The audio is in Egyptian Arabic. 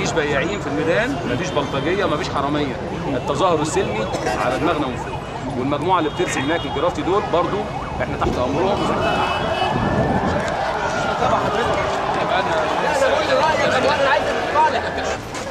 مفيش بياعين في الميدان مفيش بلطجيه مفيش حراميه التظاهر السلمي على دماغنا من فوق والمجموعه اللي بترسم هناك الجرافتي دول برضو احنا تحت امرهم طبعا حضرتك يبقى انا